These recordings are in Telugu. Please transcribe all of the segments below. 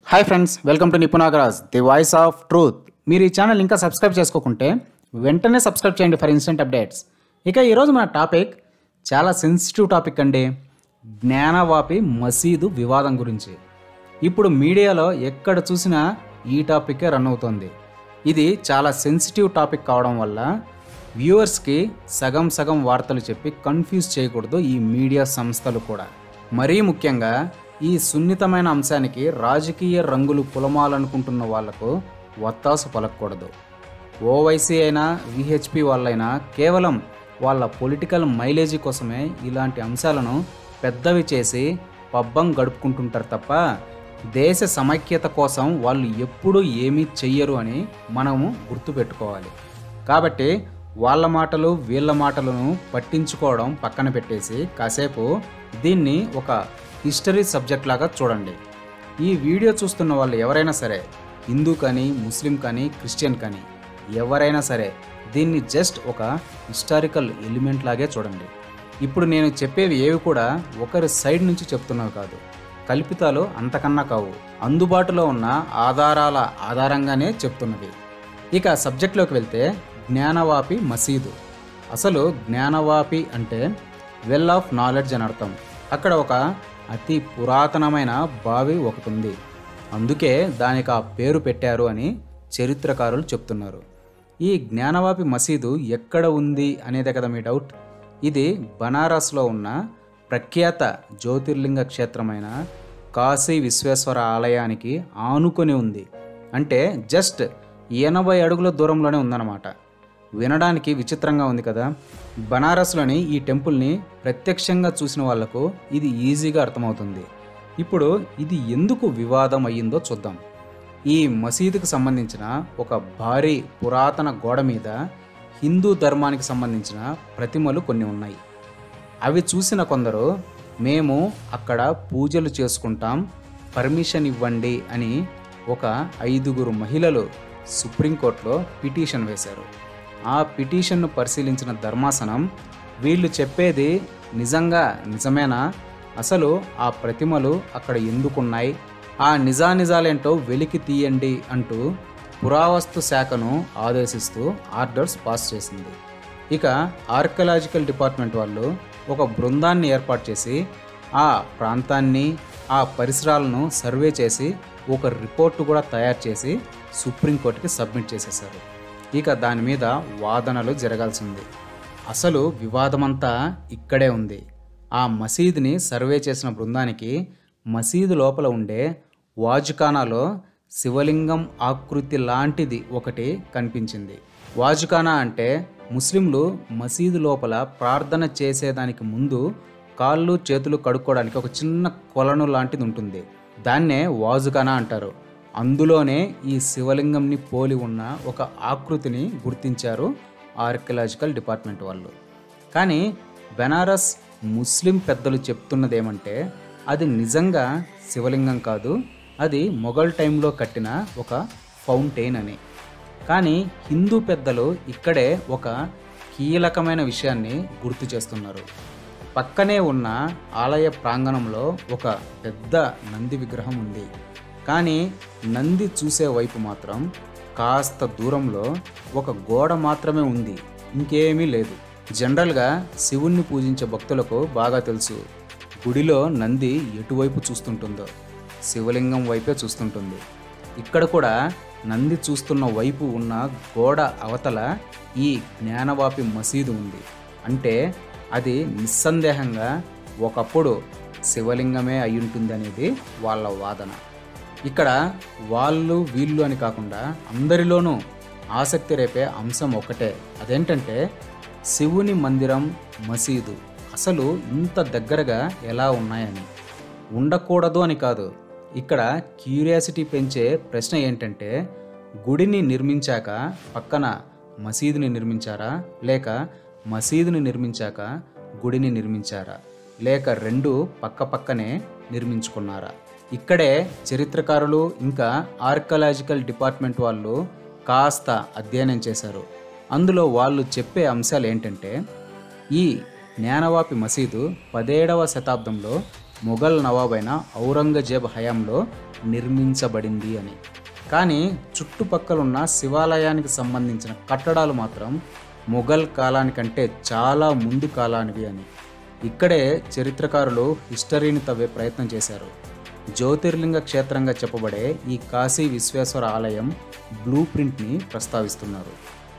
Hi friends welcome to Nipunagaraj the voice of truth మీరు ఈ ఛానల్ ఇంకా సబ్స్క్రైబ్ చేసుకోకుంటే వెంటనే సబ్స్క్రైబ్ చేయండి ఫర్ ఇన్స్టెంట్ అప్డేట్స్ ఇక ఈరోజు మన టాపిక్ చాలా సెన్సిటివ్ టాపిక్ అండి జ్ఞానవాపి మసీదు వివాదం గురించి ఇప్పుడు మీడియాలో ఎక్కడ చూసినా ఈ టాపికే రన్ అవుతుంది ఇది చాలా సెన్సిటివ్ టాపిక్ కావడం వల్ల వ్యూవర్స్కి సగం సగం వార్తలు చెప్పి కన్ఫ్యూజ్ చేయకూడదు ఈ మీడియా సంస్థలు కూడా మరీ ముఖ్యంగా ఈ సున్నితమైన అంశానికి రాజకీయ రంగులు పులమాలనుకుంటున్న వాళ్లకు వత్తాసు పలకూడదు ఓవైసీ అయినా విహెచ్పి వాళ్ళైనా కేవలం వాళ్ళ పొలిటికల్ మైలేజీ కోసమే ఇలాంటి అంశాలను పెద్దవి చేసి పబ్బం గడుపుకుంటుంటారు తప్ప దేశ సమైక్యత కోసం వాళ్ళు ఎప్పుడూ ఏమీ చెయ్యరు అని మనము గుర్తుపెట్టుకోవాలి కాబట్టి వాళ్ళ మాటలు వీళ్ళ మాటలను పట్టించుకోవడం పక్కన పెట్టేసి కాసేపు దీన్ని ఒక హిస్టరీ సబ్జెక్ట్ లాగా చూడండి ఈ వీడియో చూస్తున్న వాళ్ళు ఎవరైనా సరే హిందూ కానీ ముస్లిం కానీ క్రిస్టియన్ కానీ ఎవరైనా సరే దీన్ని జస్ట్ ఒక హిస్టారికల్ ఎలిమెంట్ లాగే చూడండి ఇప్పుడు నేను చెప్పేవి ఏవి కూడా ఒకరి సైడ్ నుంచి చెప్తున్నవి కాదు కల్పితాలు అంతకన్నా కావు అందుబాటులో ఉన్న ఆధారాల ఆధారంగానే చెప్తున్నవి ఇక సబ్జెక్ట్లోకి వెళ్తే జ్ఞానవాపి మసీదు అసలు జ్ఞానవాపి అంటే వెల్ ఆఫ్ నాలెడ్జ్ అని అర్థం అక్కడ ఒక అతి పురాతనమైన బావి ఒకటి ఉంది అందుకే దానికి ఆ పేరు పెట్టారు అని చరిత్రకారులు చెప్తున్నారు ఈ జ్ఞానవాపి మసీదు ఎక్కడ ఉంది అనేదే కదా మీ డౌట్ ఇది బనారస్లో ఉన్న ప్రఖ్యాత జ్యోతిర్లింగ క్షేత్రమైన కాశీ విశ్వేశ్వర ఆలయానికి ఆనుకొని ఉంది అంటే జస్ట్ ఎనభై అడుగుల దూరంలోనే ఉందన్నమాట వినడానికి విచిత్రంగా ఉంది కదా బనారస్లోని ఈ టెంపుల్ని ప్రత్యక్షంగా చూసిన వాళ్లకు ఇది ఈజీగా అర్థమవుతుంది ఇప్పుడు ఇది ఎందుకు వివాదం అయ్యిందో చూద్దాం ఈ మసీదుకు సంబంధించిన ఒక భారీ పురాతన గోడ మీద హిందూ ధర్మానికి సంబంధించిన ప్రతిమలు కొన్ని ఉన్నాయి అవి చూసిన కొందరు మేము అక్కడ పూజలు చేసుకుంటాం పర్మిషన్ ఇవ్వండి అని ఒక ఐదుగురు మహిళలు సుప్రీంకోర్టులో పిటిషన్ వేశారు ఆ పిటిషన్ను పరిశీలించిన ధర్మాసనం వీళ్ళు చెప్పేది నిజంగా నిజమేనా అసలు ఆ ప్రతిమలు అక్కడ ఎందుకున్నాయి ఆ నిజానిజాలేంటో వెలికి తీయండి అంటూ పురావస్తు శాఖను ఆదేశిస్తూ ఆర్డర్స్ పాస్ చేసింది ఇక ఆర్కలాజికల్ డిపార్ట్మెంట్ వాళ్ళు ఒక బృందాన్ని ఏర్పాటు చేసి ఆ ప్రాంతాన్ని ఆ పరిసరాలను సర్వే చేసి ఒక రిపోర్టు కూడా తయారు చేసి సుప్రీంకోర్టుకి సబ్మిట్ చేసేశారు ఇక దాని మీద వాదనలు జరగాల్సింది అసలు వివాదమంతా ఇక్కడే ఉంది ఆ మసీదుని సర్వే చేసిన బృందానికి మసీదు లోపల ఉండే వాజుఖానాలో శివలింగం ఆకృతి లాంటిది ఒకటి కనిపించింది వాజుఖానా అంటే ముస్లింలు మసీదు లోపల ప్రార్థన చేసేదానికి ముందు కాళ్ళు చేతులు కడుక్కోవడానికి ఒక చిన్న కొలను లాంటిది ఉంటుంది దాన్నే వాజుఖానా అంటారు అందులోనే ఈ శివలింగంని పోలి ఉన్న ఒక ఆకృతిని గుర్తించారు ఆర్కియలాజికల్ డిపార్ట్మెంట్ వాళ్ళు కానీ బెనారస్ ముస్లిం పెద్దలు చెప్తున్నది ఏమంటే అది నిజంగా శివలింగం కాదు అది మొఘల్ టైంలో కట్టిన ఒక ఫౌంటైన్ అని కానీ హిందూ పెద్దలు ఇక్కడే ఒక కీలకమైన విషయాన్ని గుర్తు చేస్తున్నారు పక్కనే ఉన్న ఆలయ ప్రాంగణంలో ఒక పెద్ద నంది విగ్రహం ఉంది కానీ నంది చూసే వైపు మాత్రం కాస్త దూరంలో ఒక గోడ మాత్రమే ఉంది ఇంకేమీ లేదు జనరల్గా శివుణ్ణి పూజించే భక్తులకు బాగా తెలుసు గుడిలో నంది ఎటువైపు చూస్తుంటుందో శివలింగం వైపే చూస్తుంటుంది ఇక్కడ కూడా నంది చూస్తున్న వైపు ఉన్న గోడ అవతల ఈ జ్ఞానవాపి మసీదు ఉంది అంటే అది నిస్సందేహంగా ఒకప్పుడు శివలింగమే అయ్యుంటుంది అనేది వాళ్ళ వాదన ఇక్కడ వాళ్ళు వీళ్ళు అని కాకుండా అందరిలోనూ ఆసక్తి రేపే అంశం ఒకటే అదేంటంటే శివుని మందిరం మసీదు అసలు ఇంత దగ్గరగా ఎలా ఉన్నాయని ఉండకూడదు అని కాదు ఇక్కడ క్యూరియాసిటీ పెంచే ప్రశ్న ఏంటంటే గుడిని నిర్మించాక పక్కన మసీదుని నిర్మించారా లేక మసీదుని నిర్మించాక గుడిని నిర్మించారా లేక రెండు పక్క పక్కనే నిర్మించుకున్నారా ఇక్కడే చరిత్రకారులు ఇంకా ఆర్కలాజికల్ డిపార్ట్మెంట్ వాళ్ళు కాస్త అధ్యయనం చేశారు అందులో వాళ్ళు చెప్పే అంశాలు ఏంటంటే ఈ జ్ఞానవాపి మసీదు పదేడవ శతాబ్దంలో మొఘల్ నవాబైన ఔరంగజేబ్ హయాంలో నిర్మించబడింది అని కానీ చుట్టుపక్కలున్న శివాలయానికి సంబంధించిన కట్టడాలు మాత్రం మొఘల్ కాలానికంటే చాలా ముందు కాలానివి అని ఇక్కడే చరిత్రకారులు హిస్టరీని తవ్వే ప్రయత్నం చేశారు జ్యోతిర్లింగ క్షేత్రంగా చెప్పబడే ఈ కాశీ విశ్వేశ్వర ఆలయం బ్లూ ప్రింట్ని ప్రస్తావిస్తున్నారు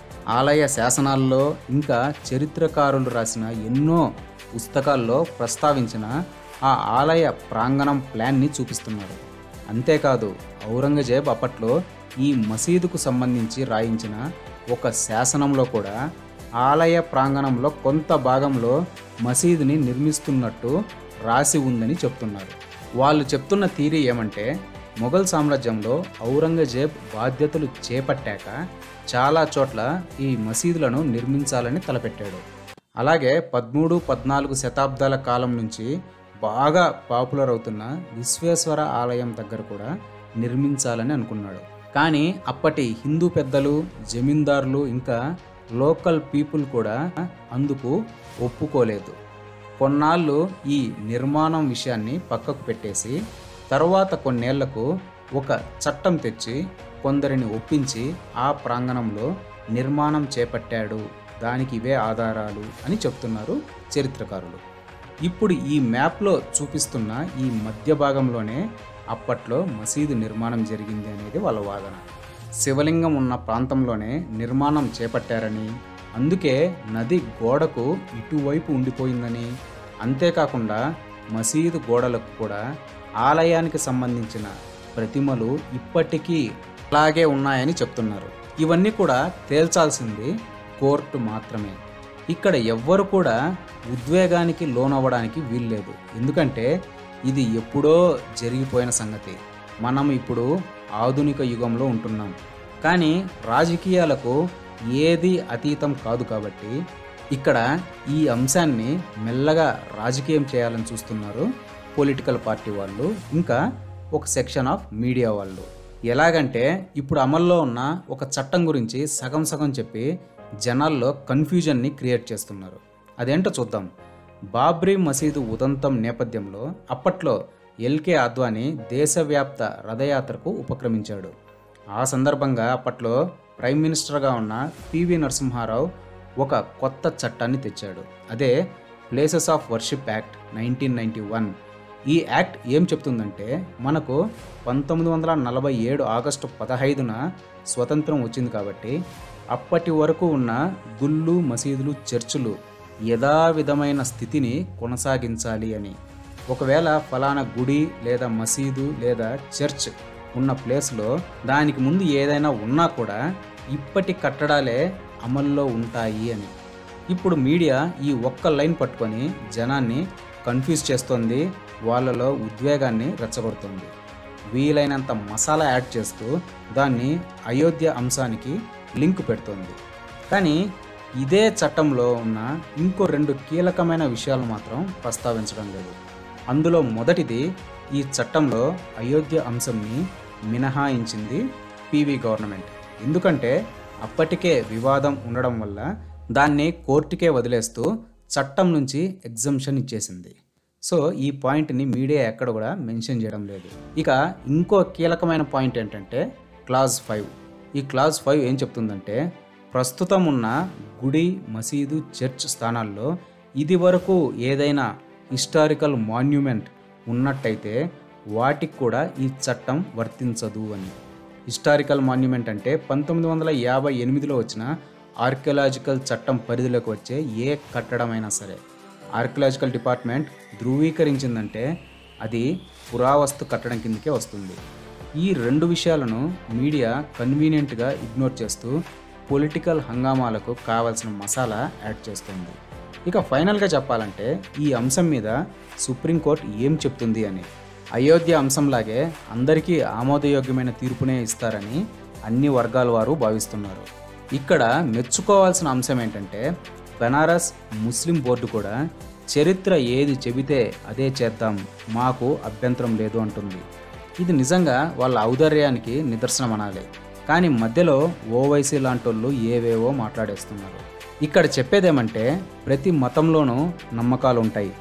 ఆలయ శాసనాల్లో ఇంకా చరిత్రకారులు రాసిన ఎన్నో పుస్తకాల్లో ప్రస్తావించిన ఆ ఆలయ ప్రాంగణం ప్లాన్ని చూపిస్తున్నారు అంతేకాదు ఔరంగజేబ్ అప్పట్లో ఈ మసీదుకు సంబంధించి రాయించిన ఒక శాసనంలో కూడా ఆలయ ప్రాంగణంలో కొంత భాగంలో మసీదుని నిర్మిస్తున్నట్టు రాసి ఉందని చెప్తున్నారు వాళ్ళు చెప్తున్న థీరీ ఏమంటే మొఘల్ సామ్రాజ్యంలో ఔరంగజేబ్ బాధ్యతలు చేపట్టాక చాలా చోట్ల ఈ మసీదులను నిర్మించాలని తలపెట్టాడు అలాగే పదమూడు పద్నాలుగు శతాబ్దాల కాలం నుంచి బాగా పాపులర్ అవుతున్న విశ్వేశ్వర ఆలయం దగ్గర కూడా నిర్మించాలని అనుకున్నాడు కానీ అప్పటి హిందూ పెద్దలు జమీందారులు ఇంకా లోకల్ పీపుల్ కూడా అందుకు ఒప్పుకోలేదు కొన్నాళ్ళు ఈ నిర్మాణం విషయాన్ని పక్కకు పెట్టేసి తర్వాత కొన్నేళ్లకు ఒక చట్టం తెచ్చి కొందరిని ఒప్పించి ఆ ప్రాంగణంలో నిర్మాణం చేపట్టాడు దానికి ఇవే ఆధారాలు అని చెప్తున్నారు చరిత్రకారులు ఇప్పుడు ఈ మ్యాప్లో చూపిస్తున్న ఈ మధ్య భాగంలోనే అప్పట్లో మసీదు నిర్మాణం జరిగింది అనేది వాళ్ళ వాదన శివలింగం ఉన్న ప్రాంతంలోనే నిర్మాణం చేపట్టారని అందుకే నది గోడకు ఇటువైపు ఉండిపోయిందని అంతేకాకుండా మసీదు గోడలకు కూడా ఆలయానికి సంబంధించిన ప్రతిమలు ఇప్పటికీ అలాగే ఉన్నాయని చెప్తున్నారు ఇవన్నీ కూడా తేల్చాల్సింది కోర్టు మాత్రమే ఇక్కడ ఎవ్వరు కూడా ఉద్వేగానికి లోనవ్వడానికి వీల్లేదు ఎందుకంటే ఇది ఎప్పుడో జరిగిపోయిన సంగతి మనం ఇప్పుడు ఆధునిక యుగంలో ఉంటున్నాం కానీ రాజకీయాలకు ఏది అతీతం కాదు కాబట్టి ఇక్కడ ఈ అంశాన్ని మెల్లగా రాజకీయం చేయాలని చూస్తున్నారు పొలిటికల్ పార్టీ వాళ్ళు ఇంకా ఒక సెక్షన్ ఆఫ్ మీడియా వాళ్ళు ఎలాగంటే ఇప్పుడు అమల్లో ఉన్న ఒక చట్టం గురించి సగం సగం చెప్పి జనాల్లో కన్ఫ్యూజన్ని క్రియేట్ చేస్తున్నారు అదేంటో చూద్దాం బాబ్రీ మసీదు ఉదంతం నేపథ్యంలో అప్పట్లో ఎల్కే అద్వానీ దేశవ్యాప్త రథయాత్రకు ఉపక్రమించాడు ఆ సందర్భంగా అప్పట్లో ప్రైమ్ మినిస్టర్గా ఉన్న పివి నరసింహారావు ఒక కొత్త చట్టాన్ని తెచ్చాడు అదే places of worship act nineteen ninety one ఈ యాక్ట్ ఏం చెప్తుందంటే మనకు పంతొమ్మిది వందల నలభై ఏడు ఆగస్టు పదహైదున స్వతంత్రం వచ్చింది కాబట్టి అప్పటి వరకు ఉన్న గుళ్ళు మసీదులు చర్చులు యథావిధమైన స్థితిని కొనసాగించాలి అని ఒకవేళ ఫలానా గుడి లేదా మసీదు లేదా చర్చ్ ఉన్న ప్లేస్లో దానికి ముందు ఏదైనా ఉన్నా కూడా ఇప్పటి కట్టడాలే అమల్లో ఉంటాయి అని ఇప్పుడు మీడియా ఈ ఒక్క లైన్ పట్టుకొని జనాన్ని కన్ఫ్యూజ్ చేస్తోంది వాళ్ళలో ఉద్వేగాన్ని రెచ్చగొడుతుంది వీలైనంత మసాలా యాడ్ చేస్తూ దాన్ని అయోధ్య అంశానికి లింక్ పెడుతోంది కానీ ఇదే చట్టంలో ఉన్న ఇంకో రెండు కీలకమైన విషయాలు మాత్రం ప్రస్తావించడం లేదు అందులో మొదటిది ఈ చట్టంలో అయోధ్య అంశంని మినహాయించింది పీవీ గవర్నమెంట్ ఎందుకంటే అప్పటికే వివాదం ఉండడం వల్ల దాన్ని కోర్టుకే వదిలేస్తూ చట్టం నుంచి ఎగ్జంప్షన్ ఇచ్చేసింది సో ఈ పాయింట్ని మీడియా ఎక్కడ కూడా మెన్షన్ చేయడం లేదు ఇక ఇంకో కీలకమైన పాయింట్ ఏంటంటే క్లాజ్ ఫైవ్ ఈ క్లాజ్ ఫైవ్ ఏం చెప్తుందంటే ప్రస్తుతం ఉన్న గుడి మసీదు చర్చ్ స్థానాల్లో ఇది వరకు ఏదైనా హిస్టారికల్ మాన్యుమెంట్ ఉన్నట్టయితే వాటికి కూడా ఈ చట్టం వర్తించదు అని హిస్టారికల్ మాన్యుమెంట్ అంటే పంతొమ్మిది వందల యాభై ఎనిమిదిలో వచ్చిన ఆర్కియలాజికల్ చట్టం పరిధిలోకి వచ్చే ఏ కట్టడమైనా సరే ఆర్కియలాజికల్ డిపార్ట్మెంట్ ధృవీకరించిందంటే అది పురావస్తు కట్టడం కిందకే వస్తుంది ఈ రెండు విషయాలను మీడియా కన్వీనియంట్గా ఇగ్నోర్ చేస్తూ పొలిటికల్ హంగామాలకు కావాల్సిన మసాలా యాడ్ చేస్తుంది ఇక ఫైనల్గా చెప్పాలంటే ఈ అంశం మీద సుప్రీంకోర్టు ఏం చెప్తుంది అని అయోధ్య అంశంలాగే అందరికీ ఆమోదయోగ్యమైన తీర్పునే ఇస్తారని అన్ని వర్గాల వారు భావిస్తున్నారు ఇక్కడ మెచ్చుకోవాల్సిన అంశం ఏంటంటే బెనారస్ ముస్లిం బోర్డు కూడా చరిత్ర ఏది చెబితే అదే చేద్దాం మాకు అభ్యంతరం లేదు అంటుంది ఇది నిజంగా వాళ్ళ ఔదార్యానికి నిదర్శనం అనాలి కానీ మధ్యలో ఓవైసీ లాంటోళ్ళు ఏవేవో మాట్లాడేస్తున్నారు ఇక్కడ చెప్పేదేమంటే ప్రతి మతంలోనూ నమ్మకాలు ఉంటాయి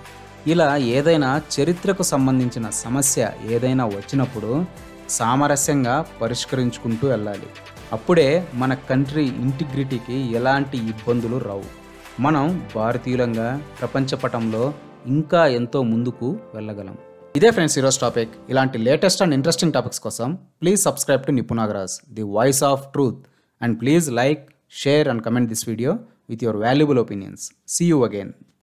ఇలా ఏదైనా చరిత్రకు సంబంధించిన సమస్య ఏదైనా వచ్చినప్పుడు సామరస్యంగా పరిష్కరించుకుంటూ వెళ్ళాలి అప్పుడే మన కంట్రీ ఇంటిగ్రిటీకి ఎలాంటి ఇబ్బందులు రావు మనం భారతీయులంగా ప్రపంచ పటంలో ఇంకా ఎంతో ముందుకు వెళ్ళగలం ఇదే ఫ్రెండ్స్ ఈరోజు టాపిక్ ఇలాంటి లేటెస్ట్ అండ్ ఇంట్రెస్టింగ్ టాపిక్స్ కోసం please subscribe to Nipunagaraj the voice of truth and please like share and comment this video with your valuable opinions. See you again.